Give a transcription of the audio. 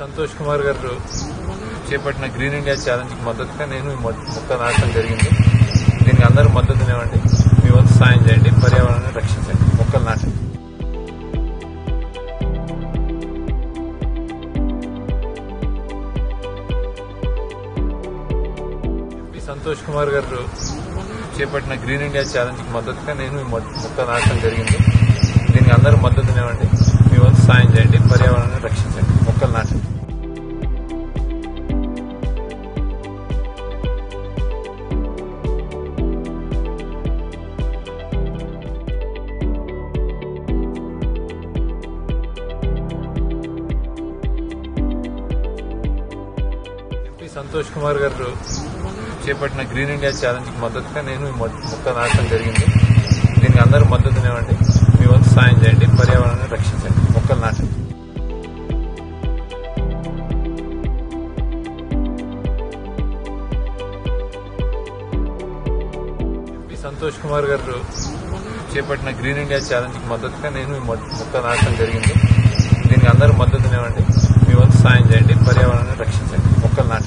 సంతోష్ కుమార్ గారు చేపట్టిన green India challenge కి మద్దతుగా నేను ఈ మొ- మొక్క నాటడం జరిగింది దీనికి అందరూ మద్దతునివ్వండి మీ వంతు సాయం చేయండి పర్యావరణాన్ని రక్షించండి మొక్కలు నాటండి ఎంపీ సంతోష్ కుమార్ గారు చేపట్టిన గ్రీన్ ఇండియా ఛాలెంజ్ కి మద్దతుగా నేను ఈ మొ- మొక్క నాటడం జరిగింది దీనికి అందరూ మద్దతునివ్వండి మీ వంతు సాయం చేయండి పర్యావరణాన్ని రక్షించండి మొక్కలు నాటండి ఎంపీ సంతోష్ కుమార్ గారు చేపట్టిన గ్రీన్ ఇండియా ఛాలెంజ్ కి మద్దతుగా నేను ఈ మొ- మొక్క నాటడం జరిగింది దీనికి అందరూ మద్దతునివ్వండి మీ వంతు సాయం చేయండి పర్యావరణాన్ని రక్షించండి మొక్కలు నాటండి ఎంపీ సంతోష్ కుమార్ గారు చేపట్టిన గ్రీన్ ఇండియా ఛాలెంజ్ కి మద్దతుగా నేను ఈ మొ- మొక్క నాటడం జరిగింది దీనికి అందరూ మద్దతునివ్వండి మీ వంతు సాయం చేయండి పర్యావరణాన్ని రక్షించండి మొక్కలు నాటండి